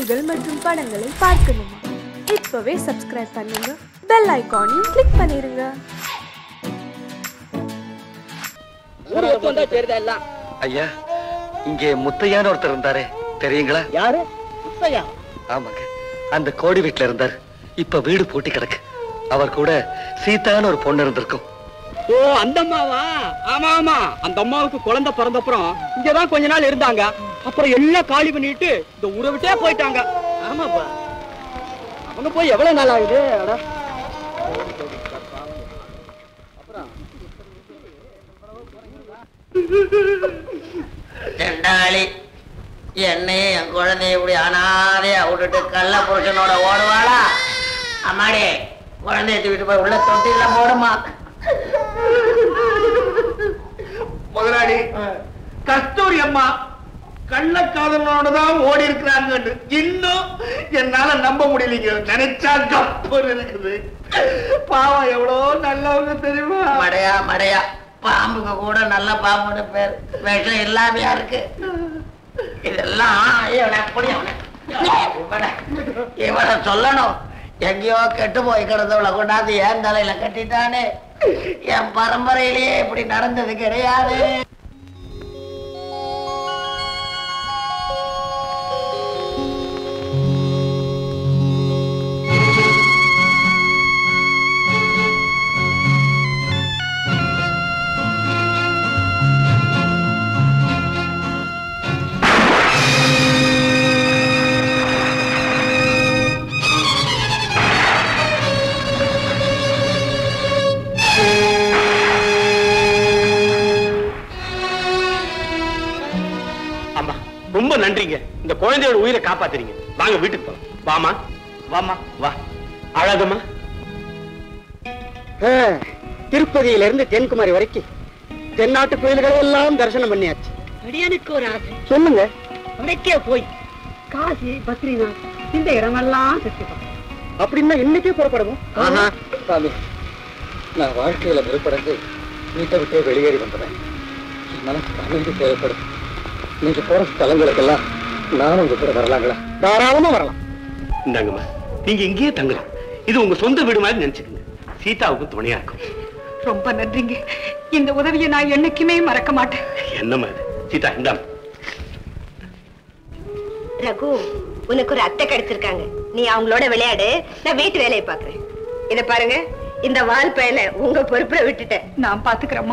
நிகழ்ச்சிகள் மற்றும் படங்களை பார்க்கணுமா இப்பவே சப்ஸ்கிரைப் பண்ணுங்க பெல் ஐகானையும் கிளிக் பண்ணிருங்க எல்லாம் ஐயா இங்கே முத்தையான்னு ஒருத்தர் இருந்தாரே தெரியுங்களா யாரு முத்தையா ஆமாங்க அந்த கோடி வீட்டுல இருந்தார் இப்ப வீடு பூட்டி கிடக்கு அவர் கூட சீதான்னு ஒரு பொண்ணு இருந்திருக்கும் ஓ அந்த அம்மாவா ஆமா ஆமா அந்த அம்மாவுக்கு குழந்தை பிறந்தப்புறம் இங்கதான் கொஞ்ச நாள் இருந்தாங்க அப்புறம் எல்லாம் காலி பண்ணிட்டு இந்த ஊரை விட்டே போயிட்டாங்க ஆமாப்பா அவங்க போய் எவ்வளவு நாள் ஆகுது அட. தெண்டாளி என்னையும் என் குழந்தைய இப்படி அனாதையா விட்டுட்டு கள்ள புருஷனோட ஓடுவாளா அம்மாடி குழந்தைய தூக்கிட்டு போய் உள்ள தொட்டில போடுமா முதலாளி கஸ்தூரி அம்மா கள்ளக்காதலனோட தான் ஓடி இருக்கிறாங்க இன்னும் என்னால நம்ப முடியலைங்க நினைச்சா கப்பர் இருக்குது பாவம் எவ்வளவு நல்லவங்க தெரியுமா மடையா மடையா பாம்புக்கு கூட நல்ல பாம்புன்னு பேர் விஷம் இல்லாமையா இருக்கு இதெல்லாம் இவனை அப்படி அவனை இவனை இவனை சொல்லணும் எங்கேயோ கெட்டு போய் கிடந்தவளை கொண்டாந்து என் தலையில கட்டிட்டானே என் பரம்பரையிலேயே இப்படி நடந்தது கிடையாது அம்மா ரொம்ப நன்றிங்க இந்த குழந்தையோட உயிரை காப்பாத்துறீங்க வாங்க வீட்டுக்கு போலாம் வாமா வாமா வா அழகம்மா திருப்பதியில இருந்து தென்குமாரி வரைக்கும் தென்னாட்டு கோயில்களை எல்லாம் தரிசனம் பண்ணியாச்சு அடியானுக்கு ஒரு ஆசை சொல்லுங்க உனக்கே போய் காசி பத்ரிநாத் இந்த இடமெல்லாம் சுத்தி அப்படின்னா இன்னைக்கே புறப்படணும் சாமி நான் வாழ்க்கையில நெருப்படைந்து வீட்டை விட்டே வெளியேறி வந்தேன் என் மனசுக்கு அமைதி தேவைப்படும் நீங்க போற ஸ்தலங்களுக்கெல்லாம் நானும் உங்க கூட வரலாங்களா தாராளமா வரலாம் இந்தாங்கம்மா நீங்க இங்கேயே தங்கலாம் இது உங்க சொந்த வீடு மாதிரி நினைச்சுக்கங்க சீதாவுக்கு துணையா இருக்கும் ரொம்ப நன்றிங்க இந்த உதவியை நான் என்னைக்குமே மறக்க மாட்டேன் என்னம்மா இது சீதா இந்தாம்மா ரகு உனக்கு ஒரு அத்தை கிடைச்சிருக்காங்க நீ அவங்களோட விளையாடு நான் வீட்டு வேலையை பாக்குறேன் இத பாருங்க இந்த வால் பயல உங்க பொறுப்புல விட்டுட்டேன் நான் பாத்துக்கிறேம்மா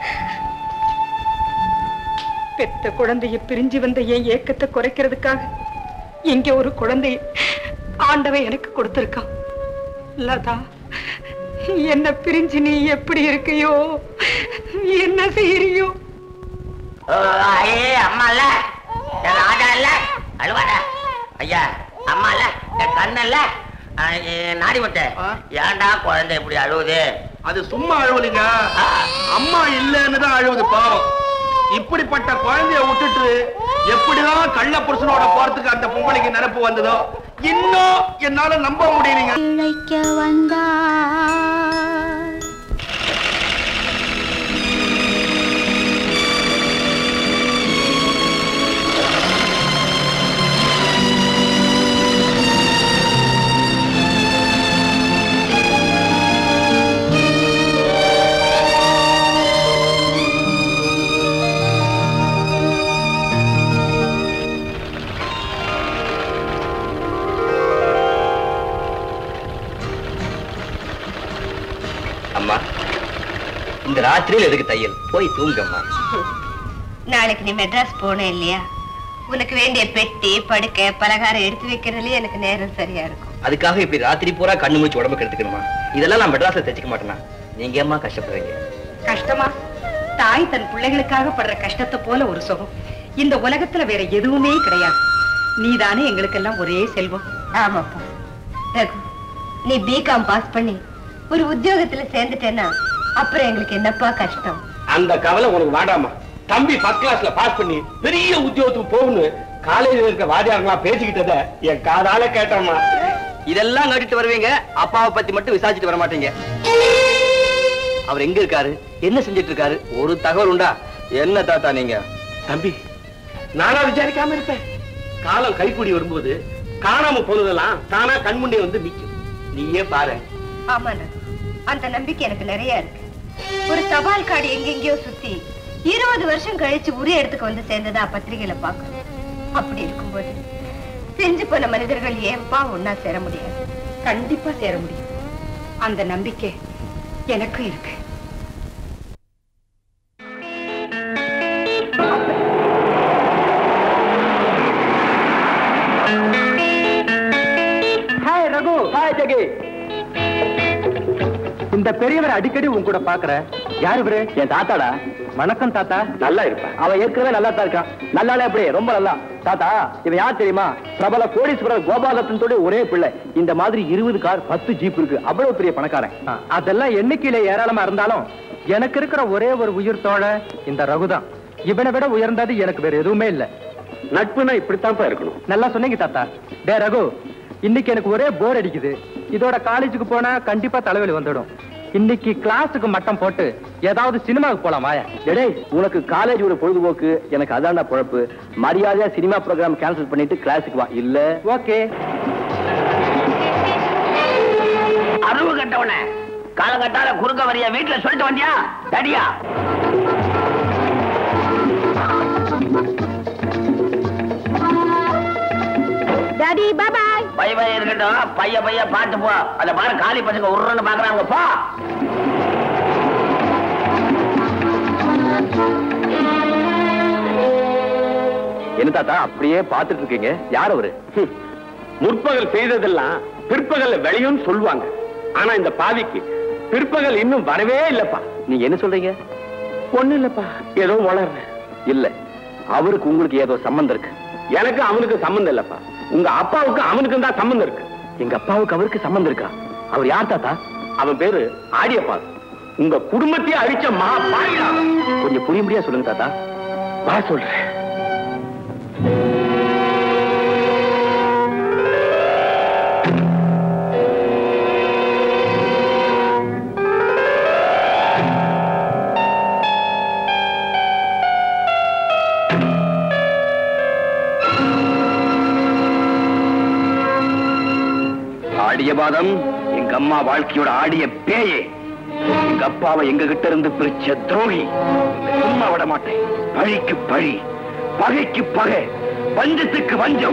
பெத்த குழந்தைய பிரிஞ்சு வந்த என் ஏக்கத்தை குறைக்கிறதுக்காக இங்க ஒரு குழந்தை ஆண்டவன் எனக்கு கொடுத்திருக்கான் லதா என்ன பிரிஞ்சு நீ எப்படி இருக்கியோ என்ன செய்யறியோ ஐயே அம்மா இல்ல என் ராஜா இல்ல அழுவாடா ஐயா அம்மா இல்ல என் கண்ணு இல்ல நாடி முட்டை ஏன்டா குழந்தை இப்படி அழுவுது அது சும்மா அழுவலிங்க அம்மா இல்லைன்னு தான் அழுவுது பாவம் இப்படிப்பட்ட குழந்தைய விட்டுட்டு எப்படிதான் கள்ள புருஷனோட போறதுக்கு அந்த பொம்பளைக்கு நிரப்பு வந்ததோ இன்னும் என்னால நம்ப முடியலைங்க இழைக்க வந்தார் அம்மா இந்த ராத்திரியில் எதுக்கு தையல் போய் தூங்கம்மா நாளைக்கு நீ மெட்ராஸ் போன இல்லையா உனக்கு வேண்டிய பெட்டி படுக்கை பலகாரம் எடுத்து வைக்கிறதுலயே எனக்கு நேரம் சரியா இருக்கும் அதுக்காக இப்படி ராத்திரி பூரா கண்ணு மூச்சு உடம்பு கெடுத்துக்கணுமா இதெல்லாம் நான் மெட்ராஸ்ல தைச்சுக்க மாட்டேனா நீங்க ஏம்மா கஷ்டப்படுறீங்க கஷ்டமா தாய் தன் பிள்ளைகளுக்காக படுற கஷ்டத்தை போல ஒரு சுகம் இந்த உலகத்துல வேற எதுவுமே கிடையாது நீதானே எங்களுக்கெல்லாம் ஒரே செல்வம் ஆமாப்பா ரகு நீ பிகாம் பாஸ் பண்ணி ஒரு உத்தியோகத்துல சேர்ந்துட்டேன்னா அப்புறம் எங்களுக்கு என்னப்பா கஷ்டம் அந்த கவலை உனக்கு வேண்டாமா தம்பி ஃபர்ஸ்ட் கிளாஸ்ல பாஸ் பண்ணி பெரிய உத்தியோகத்துக்கு போகணும் காலேஜ்ல இருக்க வாதியாரெல்லாம் பேசிக்கிட்டத என் காதால கேட்டோமா இதெல்லாம் கட்டிட்டு வருவீங்க அப்பாவை பத்தி மட்டும் விசாரிச்சுட்டு வர மாட்டீங்க அவர் எங்க இருக்காரு என்ன செஞ்சிட்டு இருக்காரு ஒரு தகவல் உண்டா என்ன தாத்தா நீங்க தம்பி நானா விசாரிக்காம இருப்பேன் காலம் கைக்கூடி வரும்போது காணாம போனதெல்லாம் தானா கண்முன்னே வந்து நிக்கும் நீயே பாரு ஆமா ரகு. அந்த நம்பிக்கை எனக்கு நிறைய இருக்கு ஒரு தபால் கார்டு எங்கெங்கயோ சுத்தி இருபது வருஷம் கழிச்சு உரிய இடத்துக்கு வந்து சேர்ந்ததா பத்திரிகையில பாக்குறோம் அப்படி இருக்கும்போது செஞ்சு போன மனிதர்கள் ஏன்பா ஒன்னா சேர முடியாது கண்டிப்பா சேர முடியும் அந்த நம்பிக்கை எனக்கும் இருக்கு ஹாய் ரகு ஹாய் ஜெகி இந்த பெரியவர் அடிக்கடி உன் கூட பாக்குற யார் இவரு என் தாத்தாடா வணக்கம் தாத்தா நல்லா இருப்பேன் அவன் ஏற்கனவே நல்லா தான் இருக்கான் நல்லாலே எப்படி ரொம்ப நல்லா தாத்தா இவன் யார் தெரியுமா பிரபல கோடீஸ்வரர் கோபாலத்தின் ஒரே பிள்ளை இந்த மாதிரி இருபது கார் பத்து ஜீப் இருக்கு அவ்வளவு பெரிய பணக்காரன் அதெல்லாம் எண்ணிக்கையில ஏராளமா இருந்தாலும் எனக்கு இருக்கிற ஒரே ஒரு உயிர் தோழ இந்த ரகுதான் இவனை விட உயர்ந்தது எனக்கு வேற எதுவுமே இல்ல நட்புனா இப்படித்தான் இருக்கணும் நல்லா சொன்னீங்க தாத்தா டே ரகு இன்னைக்கு எனக்கு ஒரே போர் அடிக்குது இதோட காலேஜுக்கு போனா கண்டிப்பா தலைவலி வந்துடும் இன்னைக்கு கிளாஸுக்கு மட்டம் போட்டு ஏதாவது சினிமாவுக்கு போலாம் வாயா டேய் உனக்கு காலேஜ் ஒரு பொழுதுபோக்கு எனக்கு அதான பொழப்பு மரியாதையா சினிமா ப்ரோக்ராம் கேன்சல் பண்ணிட்டு கிளாஸுக்கு வா இல்ல ஓகே அறிவு கட்டவன காலகட்டால குறுக்க வரிய வீட்டுல சொல்லிட்டு வந்தியா தடியா டாடி பாய் பைய பைய இருக்கட்டும் பைய பைய பாட்டு போ அத பாரு காலி பசங்க உருன்னு பாக்குறாங்க போ என்ன தாத்தா அப்படியே பாத்துட்டு இருக்கீங்க யார் அவரு முற்பகல் செய்ததெல்லாம் பிற்பகல்ல விளையும் சொல்லுவாங்க ஆனா இந்த பாவிக்கு பிற்பகல் இன்னும் வரவே இல்லப்பா நீங்க என்ன சொல்றீங்க ஒண்ணு இல்லப்பா ஏதோ வளர்றேன் இல்ல அவருக்கு உங்களுக்கு ஏதோ சம்பந்தம் இருக்கு எனக்கு அவனுக்கு சம்பந்தம் இல்லப்பா உங்க அப்பாவுக்கு அவனுக்கும் தான் சம்பந்தம் இருக்கு எங்க அப்பாவுக்கு அவருக்கு சம்பந்தம் இருக்கா அவர் யார் தாத்தா அவன் பேரு ஆடியப்பா உங்க குடும்பத்தையே அழிச்ச மகா பாவிடா அவன். கொஞ்சம் புரியும்படியா சொல்லுங்க தாத்தா வா சொல்றேன் ஆடிய பாதம் எங்க அம்மா வாழ்க்கையோட ஆடிய பேயே எங்க அப்பாவை எங்க கிட்ட இருந்து பிரிச்ச துரோகி உன்னை சும்மா விட மாட்டேன் பழிக்கு பழி பகைக்கு பகை பஞ்சத்துக்கு வஞ்சம்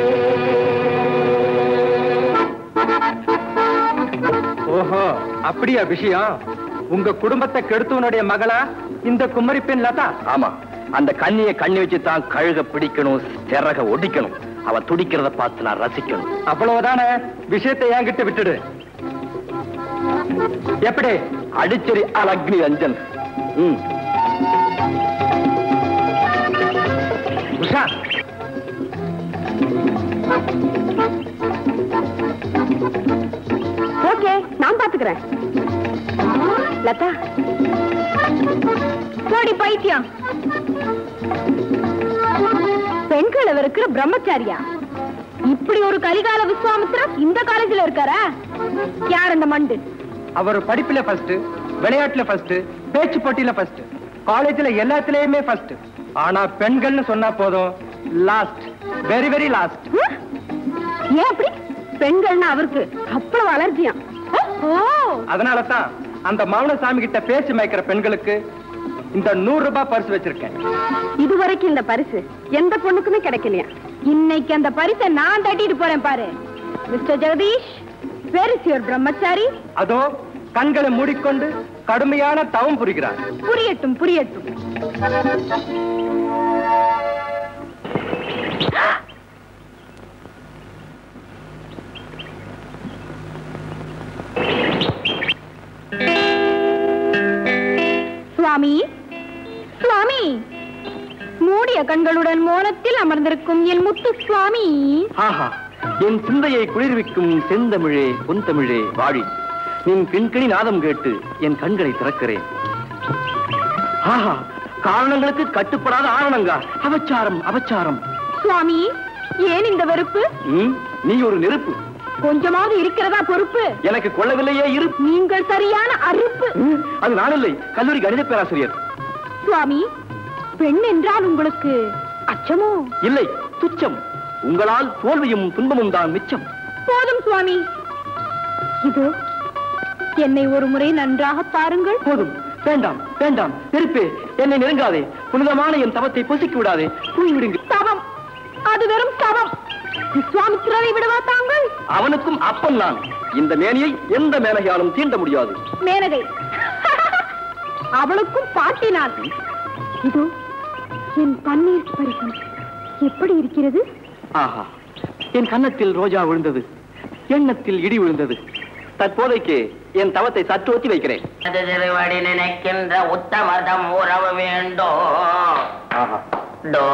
ஓஹோ அப்படியா விஷயம் உங்க குடும்பத்தை கெடுத்தவனுடைய மகளா இந்த குமரி பெண் லதா ஆமா அந்த கண்ணிய கண்ணி வச்சு தான் கழுக பிடிக்கணும் சிறக ஒடிக்கணும் அவ துடிக்கிறத பார்த்து நான் ரசிக்கணும் அவ்வளவுதானே விஷயத்தை என்கிட்ட விட்டுடு எப்படி அடிச்சரி அல் அக்னி ரஞ்சன் ம். உஷா ஓகே நான் பாத்துக்கிறேன் லதா போடி பைத்தியம் பெண்கள் இருக்கிற பிரம்மச்சாரியா இப்படி ஒரு கலிகால விஸ்வாமித்திரா இந்த காலேஜ்ல இருக்காரா யார் அந்த மண்டு அவர் படிப்புல ஃபர்ஸ்ட் விளையாட்டுல ஃபர்ஸ்ட் பேச்சு போட்டியில ஃபர்ஸ்ட் காலேஜ்ல எல்லாத்துலயுமே ஃபர்ஸ்ட் ஆனா பெண்கள்னு சொன்னா போதும் last very very last hmm? ஏன் அப்படி பெண்கள்னா அவருக்கு அவ்வளவு அலர்ஜியாம் ஓ அதனால தான் அந்த மௌனசாமி கிட்ட பேச்சு மயக்கிற பெண்களுக்கு இந்த நூறு ரூபாய் பரிசு வச்சிருக்கேன் இதுவரைக்கும் இந்த பரிசு எந்த பொண்ணுக்குமே கிடைக்கலையா இன்னைக்கு அந்த பரிசை நான் தட்டிட்டு போறேன் பாரு mister Jagadish where is your brahmachari அதோ கண்களை மூடிக்கொண்டு கடுமையான தவம் புரிகிறார் புரியட்டும் புரியட்டும் சுவாமி சுவாமி மூடிய கண்களுடன் மோனத்தில் அமர்ந்திருக்கும் என் முத்து சுவாமி ஆஹா என் சிந்தையை குளிர்விக்கும் செந்தமிழே பொன்தமிழே வாழி நின் பின்கணி நாதம் கேட்டு என் கண்களை திறக்கிறேன் ஆஹா காரணங்களுக்கு கட்டுப்படாத ஆரணங்கா அவச்சாரம் அவச்சாரம் சுவாமி ஏன் இந்த வெறுப்பு ம், நீ ஒரு நெருப்பு கொஞ்சமாவது இருக்கிறதா பொறுப்பு எனக்கு கொள்ளவில்லையே இருப்பு நீங்கள் சரியான அறுப்பு ம், அது நான் இல்லை கல்லூரி கணித பேராசிரியர் சுவாமி பெண் என்றால் உங்களுக்கு அச்சமோ இல்லை துச்சம் உங்களால் தோல்வியும் துன்பமும் தான் மிச்சம் போதும் சுவாமி இதோ என்னை ஒரு முறை நன்றாக பாருங்கள் போதும் வேண்டாம் வேண்டாம் நெருப்பே என்னை நெருங்காதே புனிதமான என் தவத்தை பொசுக்கி விடாதே தூங்கிவிடுங்க தவம் அது வெறும் தவம் விஸ்வாமித்திரரை விடவா தாங்கள் அவனுக்கும் அப்பன் நான் இந்த மேனியை எந்த மேனகையாலும் தீண்ட முடியாது மேனகை அவளுக்கும் பாட்டி நான் இதோ என் பன்னீர் பரிசம் எப்படி இருக்கிறது ஆஹா என் கன்னத்தில் ரோஜா விழுந்தது எண்ணத்தில் இடி விழுந்தது தற்போதைக்கு என் தவத்தை சற்று ஒத்தி வைக்கிறேன் அது திருவடி நினைக்கின்ற உத்தமதம் உறவு வேண்டும் ஆஹா டோ.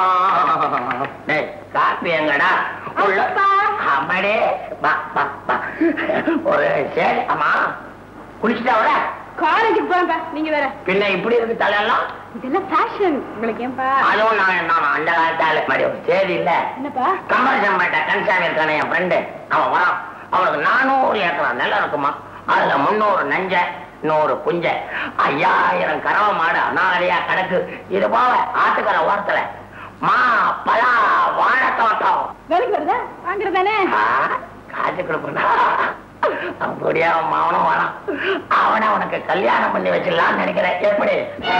டேய், காப்பி எங்கடா உள்ள அம்மாடே பா பா பா ஒரு சரி அம்மா குளிச்சுட்டா வர காலேஜுக்கு போறேன்ப்பா நீங்க வேற பின்ன இப்படி இருக்கு தலையெல்லாம் இதெல்லாம் ஃபேஷன் உங்களுக்கு ஏன்பா அதுவும் நான் நான் அந்த காலத்தால மாதிரி ஒரு சேதி இல்ல என்னப்பா கமர்ஷன் பேட்ட கன்சாமி இருக்கானே என் ஃப்ரெண்டு அவன் வரான் அவனுக்கு நானூறு ஏக்கர் நிலம் இருக்குமா அதுல முன்னூறு நஞ்ச நூறு புஞ்ச ஐயாயிரம் கறவை மாடு அனாதையா கிடக்கு இது போக ஆத்துக்கரை ஓரத்துல மா பலா வாழை தோட்டம் வேலைக்கு வருதா வாங்குறதானே ஆ, காசு கொடுப்பா அப்படியே அவன் மகனும் வரான் அவனை உனக்கு கல்யாணம் பண்ணி வச்சிடலாம்னு நினைக்கிறேன் எப்படி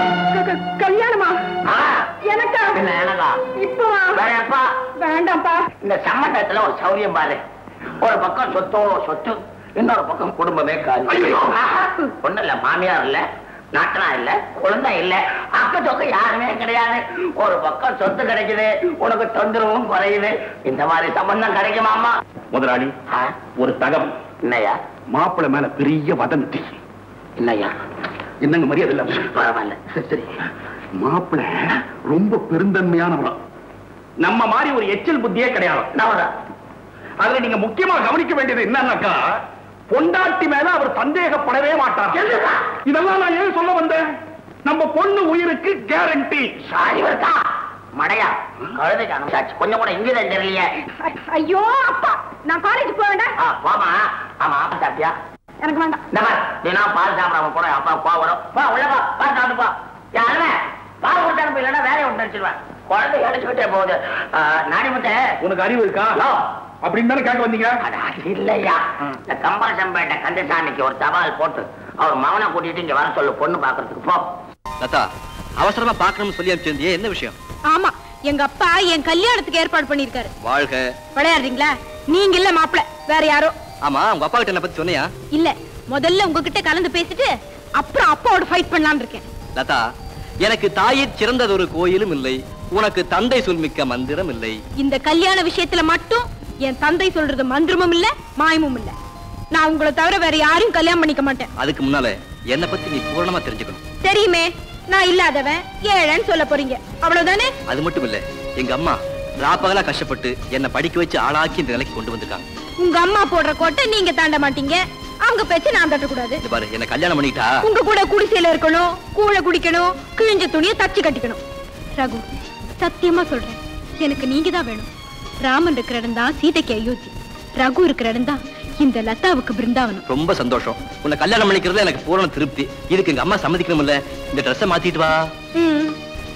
கல்யாணமா ஆ, எனக்கா பின்ன எனக்கா இப்பவா வேற எப்பா வேண்டாம்ப்பா இந்த சம்பந்தத்துல ஒரு சௌரியம் பாரு ஒரு பக்கம் சொத்தோ சொத்து இன்னொரு பக்கம் குடும்பமே காலி ஒண்ணு இல்ல மாமியார் இல்ல நாட்டனா இல்ல குழந்தை இல்ல அக்க சொக்க யாருமே கிடையாது ஒரு பக்கம் சொத்து கிடைக்குது உனக்கு தொந்தரவும் குறையுது இந்த மாதிரி சம்பந்தம் கிடைக்குமாமா முதலாளி ஆ, ஒரு தகவல் என்னய்யா மாப்பிள்ளை மேல பெரிய வதந்தி என்னய்யா என்னங்க மரியாதை இல்ல பரவாயில்ல சரி மாப்பிள்ளை ரொம்ப பெருந்தன்மையானவரா நம்ம மாதிரி ஒரு எச்சல் புத்தியே கிடையாது நவரா அதுல நீங்க முக்கியமா கவனிக்க வேண்டியது என்னன்னாக்கா பொண்டாட்டி மேல அவர் சந்தேகப்படவே மாட்டார் இதெல்லாம் நான் ஏன் சொல்ல வந்தேன் நம்ம பொண்ணு உயிருக்கு கேரண்டி சாரி வருதா மடையா கழுதைக்கு அனுப்பிச்சாச்சு கொஞ்சம் கூட இங்கிதான் தெரியலையே ஐயோ அப்பா நான் காலேஜ் போக வேண்டாம் ஆ, போமா ஆமா சாப்பிட்டியா எனக்கு வேண்டாம் இந்த மாதிரி தினம் பால் சாப்பிடாம போட அப்பா கோவம் வரும் போ உள்ள போ பால் சாப்பிட்டு போ யாருமே பால் கொடுத்து அனுப்பி இல்லைன்னா வேலையை விட்டு அடிச்சிருவேன் குழந்தை அடிச்சுக்கிட்டே போகுது ஆ, நாடிமுத்தை உனக்கு அறிவு இருக்கா ஹலோ அப்படின்னு தானே கேட்க வந்தீங்க அட, அது இல்லையா இந்த கம்பாசம்பேட்டை கந்தசாமிக்கு ஒரு தபால் போட்டு அவர் மகனை கூட்டிட்டு இங்க வர சொல்லு பொண்ணு பாக்குறதுக்கு போ லதா அவசரமா பார்க்கணும்னு சொல்லி அனுப்பிச்சிருந்தியே என்ன விஷயம் ஆமா எங்க அப்பா என் கல்யாணத்துக்கு ஏற்பாடு பண்ணிருக்காரு வாழ்க விளையாடுறீங்களா நீங்க இல்ல மாப்பிள வேற யாரோ ஆமா உங்க அப்பா கிட்ட என்ன பத்தி சொன்னியா இல்ல முதல்ல உங்ககிட்ட கலந்து பேசிட்டு அப்புறம் அப்பாவோட ஃபைட் பண்ணலாம்னு இருக்கேன் லதா எனக்கு தாயிற் சிறந்ததொரு கோயிலும் இல்லை உனக்கு தந்தை சொல்மிக்க மந்திரம் இல்லை இந்த கல்யாண விஷயத்துல மட்டும் என் தந்தை சொல்றது மந்திரமும் இல்ல மாயமும் இல்ல நான் உங்களை தவிர வேற யாரையும் கல்யாணம் பண்ணிக்க மாட்டேன் அதுக்கு முன்னால என்னை பத்தி நீ பூரணமா தெரிஞ்சுக்கணும் தெரியுமே நான் இல்லாதவன் ஏழைன்னு சொல்ல போறீங்க அவ்வளவுதானே அது மட்டும் இல்ல எங்க அம்மா ராப்பகலா கஷ்டப்பட்டு என்னை படிக்க வச்சு ஆளாக்கி இந்த நிலைக்கு கொண்டு வந்திருக்காங்க உங்க அம்மா போடுற கோட்டை நீங்க தாண்ட மாட்டீங்க அவங்க பேச்சு நான் தட்டக்கூடாது இந்த பாரு என்ன கல்யாணம் பண்ணிட்டா உங்க கூட குடிசையில இருக்கணும் கூழ குடிக்கணும் கிழிஞ்ச துணியை தச்சு கட்டிக்கணும் ரகு சத்தியமா சொல்றேன் எனக்கு நீங்க தான் வேணும் ராமன் இருக்கிற இடம் தான் சீதைக்கு அயோத்தி ரகு இருக்கிற இடம் தான் இந்த லதாவுக்கு பிருந்தாவனம் ரொம்ப சந்தோஷம் உன்னை கல்யாணம் பண்ணிக்கிறது எனக்கு பூரண திருப்தி இதுக்கு எங்க அம்மா சம்மதிக்கணும் இல்ல இந்த ட்ரெஸ்ஸை மாத்திட்டு வா ம்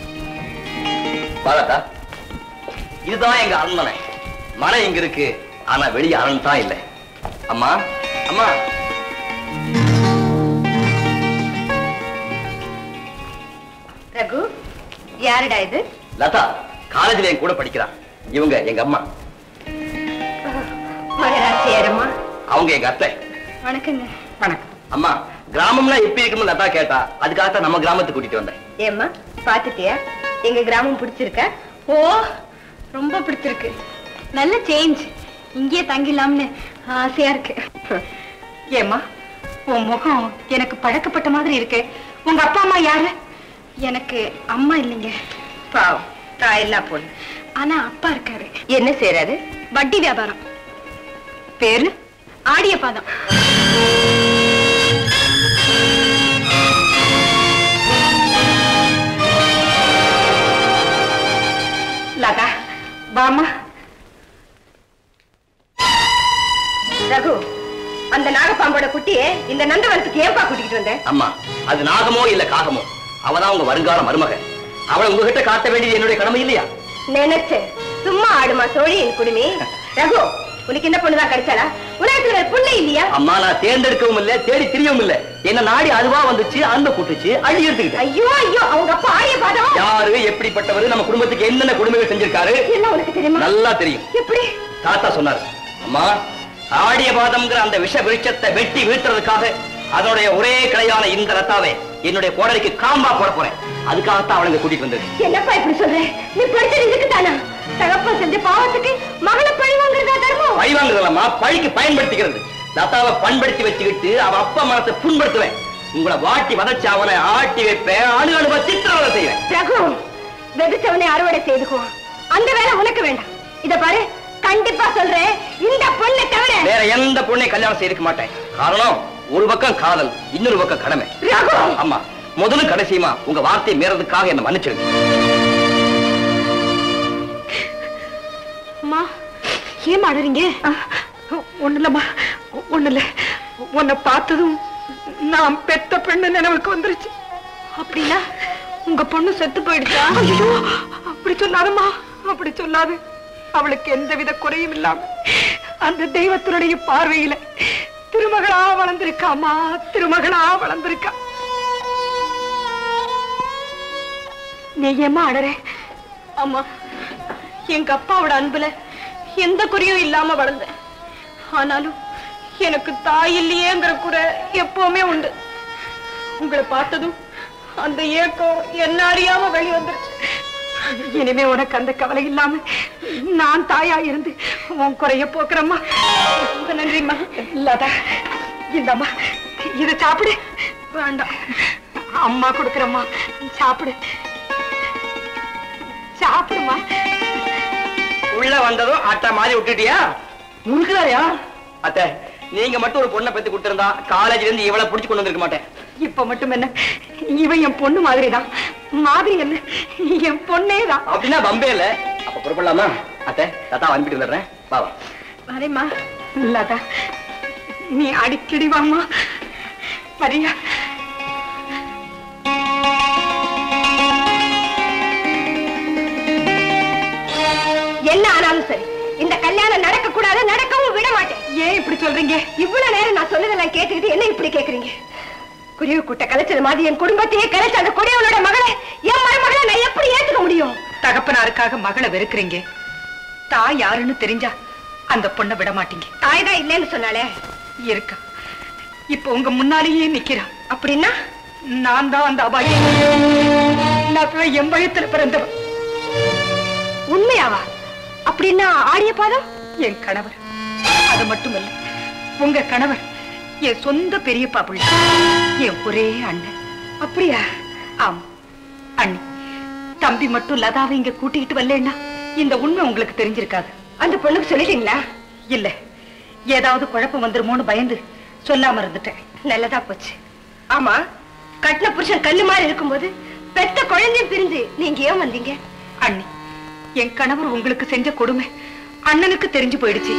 பாலதா இதுதான் எங்க அரண்மனை மனை இங்க இருக்கு ஆனா வெளிய அரண் தான் இல்லை அம்மா அம்மா ரகு யாருடா இது லதா காலேஜ்ல என் கூட படிக்கிறா இவங்க எங்க அம்மா மகராசியாரம்மா அவங்க எங்க அத்தை வணக்கங்க வணக்கம் அம்மா கிராமம்னா எப்படி இருக்குன்னு லதா கேட்டா அதுக்காகத்தான் நம்ம கிராமத்துக்கு கூட்டிட்டு வந்தேன் ஏம்மா பாத்துட்டியா எங்க கிராமம் பிடிச்சிருக்கா ஓ ரொம்ப பிடிச்சிருக்கு நல்ல சேஞ்ச் இங்கேயே தங்கிடலாம்னு ஆசையா இருக்கு ஏம்மா உன் முகம் எனக்கு பழக்கப்பட்ட மாதிரி இருக்கு உங்க அப்பா அம்மா யாரு எனக்கு அம்மா இல்லைங்க பாவம் தாயெல்லாம் பொண்ணு ஆனா அப்பா இருக்காரு என்ன செய்யறாரு வட்டி வியாபாரம் பேரு ஆடிய பாதம் லதா வாமா ரகு அந்த நாகப்பாம்போட குட்டியை இந்த நந்தவனத்துக்கு ஏன்பா கூட்டிக்கிட்டு வந்த அம்மா அது நாகமோ இல்ல காகமோ அவதான் உங்க வருங்கால மருமக அவளை உங்ககிட்ட காட்ட வேண்டியது என்னுடைய கடமை இல்லையா நினைச்சேன் சும்மா ஆடுமா சோழி என் குடுமி ரகு உனக்கு என்ன பொண்ணுதான் கிடைச்சாளா உலகத்துல வேற பொண்ணு இல்லையா அம்மா நான் தேர்ந்தெடுக்கவும் இல்ல தேடி திரியவும் இல்ல என்ன நாடி அதுவா வந்துச்சு அந்த கூட்டுச்சு அள்ளி எடுத்துக்கிட்டேன் ஐயோ ஐயோ அவங்க அப்பா ஆடிய பாதம் யாரு எப்படிப்பட்டவர் நம்ம குடும்பத்துக்கு என்னென்ன கொடுமைகள் செஞ்சிருக்காரு எல்லாம் உனக்கு தெரியுமா நல்லா தெரியும் எப்படி தாத்தா சொன்னாரு அம்மா ஆடிய பாதம்ங்கிற அந்த விஷ விருட்சத்தை வெட்டி வீழ்த்துறதுக்காக அதனுடைய ஒரே கிளையான இந்த ரத்தாவை என்னுடைய கோடலிக்கு காம்பா போட போறேன் அதுக்காகத்தான் அவளுங்க கூட்டிட்டு வந்தது என்னப்பா இப்படி சொல்ற நீ படிச்சது இதுக்கு தானா தகப்ப செஞ்ச பாவத்துக்கு மகளை பழி வாங்குறதா தர்மம் பழி வாங்குறதல்லம்மா பழிக்கு பயன்படுத்திக்கிறது லதாவை பண்படுத்தி வச்சுக்கிட்டு அவ அப்பா மனத்தை புண்படுத்துவேன் உங்களை வாட்டி வதச்சு அவனை ஆட்டி வைப்பேன் அணு அணுவ சித்திரவதை செய்வேன் ரகு வெகுச்சவனை அறுவடை செய்துக்கோ அந்த வேலை உனக்கு வேண்டாம் இத பாரு கண்டிப்பா சொல்றேன் இந்த பொண்ணை தவிர வேற எந்த பொண்ணை கல்யாணம் செய்திருக்க மாட்டேன் காரணம் ஒரு பக்கம் காதல் இன்னொரு பக்கம் கடமை ரகு ஆமா முதலும் கடைசியுமா உங்க வார்த்தையை மீறதுக்காக என்ன மன்னிச்சிருங்க அம்மா ஏன் அழறீங்க ஒண்ணு இல்லம்மா ஒண்ணு இல்ல உன்னை பார்த்ததும் நான் பெத்த பெண்ணு நினைவுக்கு வந்துருச்சு அப்படின்னா உங்க பொண்ணு செத்து போயிடுச்சா ஐயோ அப்படி சொல்லாதம்மா அப்படி சொல்லாது அவளுக்கு எந்தவித குறையும் இல்லாம அந்த தெய்வத்தினுடைய பார்வையில திருமகளா வளர்ந்திருக்காமா திருமகளா வளர்ந்திருக்கா நீ ஏமா அழற அம்மா எங்க அப்பாவோட அன்புல எந்த குறையும் இல்லாம வளர்ந்தேன் ஆனாலும் எனக்கு தாய் இல்லையேங்கிற குறை எப்பவுமே உண்டு உங்களை பார்த்ததும் அந்த ஏக்கம் என்ன அறியாம வெளி வந்துருச்சு இனிமே உனக்கு அந்த கவலை இல்லாம நான் தாயா இருந்து உன் குறைய போக்குறம்மா ரொம்ப நன்றிம்மா இல்லாதா இந்தம்மா இதை சாப்பிடு வேண்டாம் அம்மா கொடுக்குறம்மா சாப்பிடு சாப்பிடுமா உள்ள வந்ததும் அட்டை மாதிரி விட்டுட்டியா முறுக்குறாரியா அத்தை நீங்க மட்டும் ஒரு பொண்ணை பத்தி கொடுத்திருந்தா காலேஜ்ல இருந்து இவளை புடிச்சு கொண்டு வந்திருக்க மாட்டேன் இப்ப மட்டும் என்ன இவன் என் பொண்ணு மாதிரிதான் மாதிரி என்ன என் பொண்ணே தான் அப்படின்னா பம்பே இல்ல அப்ப புறப்படலாமா அத்தை தாத்தா அனுப்பிட்டு வந்துடுறேன் வா வா வரேம்மா இல்லாதா நீ அடிக்கடி வாம்மா வரியா என்ன ஆனாலும் சரி இந்த கல்யாணம் நடக்க கூடாது நடக்கவும் விட மாட்டேன் ஏன் இப்படி சொல்றீங்க இவ்வளவு நேரம் நான் சொன்னதெல்லாம் கேட்டுக்கிட்டு என்ன இப்படி கேக்குறீங்க குருவி கூட்ட கலைச்சது மாதிரி என் குடும்பத்தையே கலைச்ச அந்த குடியவனோட மகளை என் மருமகளை நான் எப்படி ஏத்துக்க முடியும் தகப்பனாருக்காக மகளை வெறுக்கிறீங்க தாய் யாருன்னு தெரிஞ்சா அந்த பொண்ணை விட மாட்டீங்க தாய் தான் இல்லைன்னு சொன்னாலே இருக்கா இப்ப உங்க முன்னாலேயே நிக்கிறான் அப்படின்னா நான் தான் அந்த அபாயி நான் என் பயத்துல பிறந்தவன் உண்மையாவா அப்படின்னா ஆடிய பாதம் என் கணவர் அது மட்டுமல்ல உங்க கணவர் என் சொந்த பெரியப்பா பிள்ளை என் ஒரே அண்ணன் அப்படியா ஆமா அண்ணி தம்பி மட்டும் லதாவை இங்க கூட்டிக்கிட்டு வரலன்னா இந்த உண்மை உங்களுக்கு தெரிஞ்சிருக்காது அந்த பொண்ணுக்கு சொல்லிட்டீங்களா இல்ல ஏதாவது குழப்பம் வந்துருமோன்னு பயந்து சொல்லாம இருந்துட்டேன் நல்லதா போச்சு ஆமா கட்டின புருஷன் கண்ணு மாதிரி இருக்கும்போது பெத்த குழந்தையும் பிரிஞ்சு நீங்க ஏன் வந்தீங்க அண்ணி என் கணவர் உங்களுக்கு செஞ்ச கொடுமை அண்ணனுக்கு தெரிஞ்சு போயிடுச்சு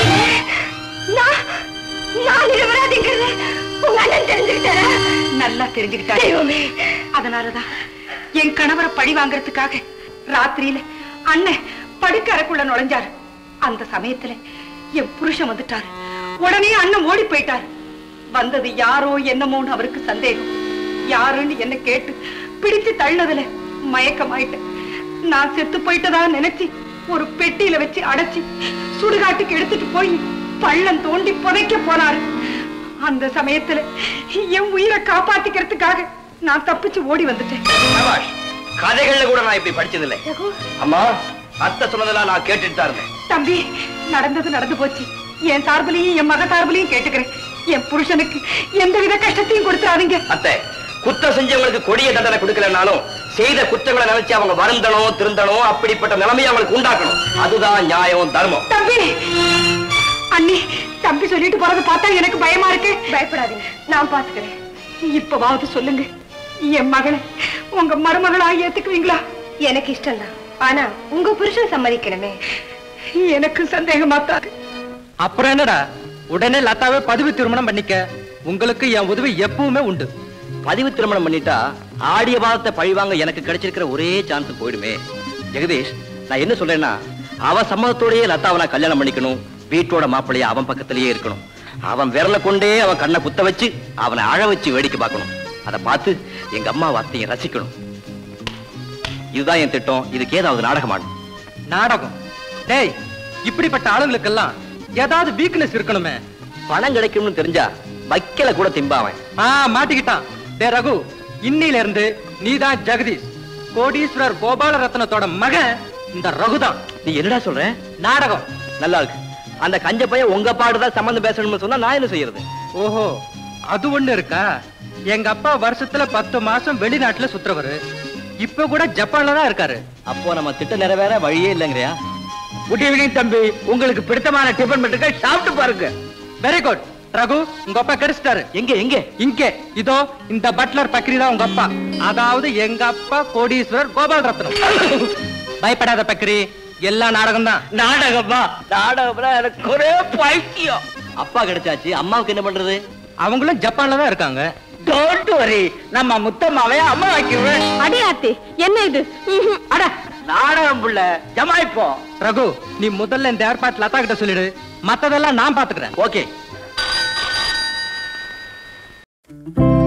நான் நான் நிரபராதிங்கிறது உங்க அண்ணன் தெரிஞ்சுக்கிட்டாரா நல்லா தெரிஞ்சுக்கிட்டாரு தெய்வமே. அதனாலதான் என் கணவரை பழி வாங்குறதுக்காக ராத்திரியில அண்ணன் படுக்க அறைக்குள்ள நுழைஞ்சாரு அந்த சமயத்துல என் புருஷன் வந்துட்டாரு உடனே அண்ணன் ஓடி போயிட்டாரு வந்தது யாரோ என்னமோன்னு அவருக்கு சந்தேகம் யாருன்னு என்ன கேட்டு பிடிச்சு தள்ளதுல மயக்கமாயிட்டேன் நான் செத்து போயிட்டதா நினைச்சு ஒரு பெட்டியில வச்சு அடைச்சி சுடுகாட்டுக்கு எடுத்துட்டு போய் பள்ளம் தோண்டி புதைக்க போனாரு அந்த சமயத்துல என் உயிரை காப்பாத்திக்கிறதுக்காக நான் தப்பிச்சு ஓடி வந்துட்டேன் சபாஷ். கதைகள்ல கூட நான் இப்படி படிச்சதில்லை அம்மா அத்தை சொன்னதெல்லாம் நான் கேட்டுட்டு தான் இருந்தேன் தம்பி நடந்தது நடந்து போச்சு என் சார்பிலையும் என் மக சார்பிலையும் கேட்டுக்கிறேன் என் புருஷனுக்கு எந்தவித கஷ்டத்தையும் கொடுத்துறாதீங்க அத்தை குற்றம் செஞ்சவங்களுக்கு கொடிய தண்டனை கொடுக்கலனாலும் செய்த குற்றங்களை நினைச்சு அவங்க வருந்தணும் திருந்தணும் அப்படிப்பட்ட நிலைமையை அவங்களுக்கு உண்டாக்கணும் அதுதான் நியாயம் தர்மம் தம்பி அண்ணி தம்பி சொல்லிட்டு போறத பார்த்தா எனக்கு பயமா இருக்கு பயப்படாதீங்க நான் பாத்துக்கிறேன் இப்பவாவது சொல்லுங்க என் மகளை உங்க மருமகளா ஏத்துக்குவீங்களா எனக்கு இஷ்டம்தான் ஆனா உங்க புருஷன் சம்மதிக்கணுமே எனக்கு சந்தேகமா தான் இருக்கு. அப்புறம் என்னடா உடனே லதாவை பதிவு திருமணம் பண்ணிக்க உங்களுக்கு என் உதவி எப்பவுமே உண்டு பதிவு திருமணம் பண்ணிட்டா ஆடிய பாதத்தை பழிவாங்க எனக்கு கிடைச்சிருக்கிற ஒரே சான்ஸ் போயிடுமே ஜெகதீஷ் நான் என்ன சொல்றேன்னா அவ சம்மதத்தோடயே லதாவை நான் கல்யாணம் பண்ணிக்கணும் வீட்டோட மாப்பிள்ளைய அவன் பக்கத்திலேயே இருக்கணும் அவன் விரல கொண்டே அவன் கண்ணை குத்த வச்சு அவனை அழ வச்சு வேடிக்கை பார்க்கணும் அதை பார்த்து எங்க அம்மா வார்த்தையை ரசிக்கணும் இதுதான் என் திட்டம் இதுக்கு ஏதாவது நாடகம் ஆடும் நாடகம் டேய் இப்படிப்பட்ட ஆளுங்களுக்கெல்லாம் ஏதாவது வீக்னஸ் இருக்கணுமே பணம் கிடைக்கும்னு தெரிஞ்சா வைக்கல கூட திம்பாவன் ஆ மாட்டிக்கிட்டான் டே ரகு இன்னில இருந்து நீதான் ஜெகதீஷ் கோடீஸ்வரர் கோபால ரத்னத்தோட மகன் இந்த ரகுதான் நீ என்னடா சொல்ற நாடகம் நல்லா இருக்கு அந்த கஞ்ச பையன் உங்க பாடுதான் சம்மந்தம் பேசணும்னு சொன்னா நான் என்ன செய்யறது ஓஹோ அது ஒண்ணு இருக்கா எங்க அப்பா வருஷத்துல பத்து மாசம் வெளிநாட்டுல சுத்துறவரு இப்ப கூட ஜப்பான்ல தான் இருக்காரு அப்போ நம்ம திட்டம் நிறைவேற வழியே இல்லைங்கறியா குட் ஈவினிங் தம்பி உங்களுக்கு பிடித்தமான டிஃபன் பண்ணிருக்க சாப்பிட்டு பாருங்க வெரி குட் ரகு உங்க அப்பா கிடைச்சிட்டாரு எங்க எங்க இங்கே இதோ இந்த பட்லர் பக்ரி தான் உங்க அப்பா அதாவது எங்க அப்பா கோடீஸ்வரர் கோபால் ரத்னம் பயப்படாத பக்ரி எல்லா நாடகம் தான் நாடகமா நாடகம்னா எனக்கு ஒரே பைத்தியம் அப்பா கிடைச்சாச்சு அம்மாவுக்கு என்ன பண்றது அவங்களும் ஜப்பான்ல தான் இருக்காங்க டோன்ட் வரி நம்ம முத்தம்மாவே அம்மா வைக்கிறேன் அடே ஆத்தி என்ன இது ம்ஹும். அட நாடகம் புள்ள ஜமாய்ப்போம் ரகு நீ முதல்ல இந்த ஏற்பாட்டு லதா கிட்ட சொல்லிடு மத்ததெல்லாம் நான் பாத்துக்கிறேன் ஓகே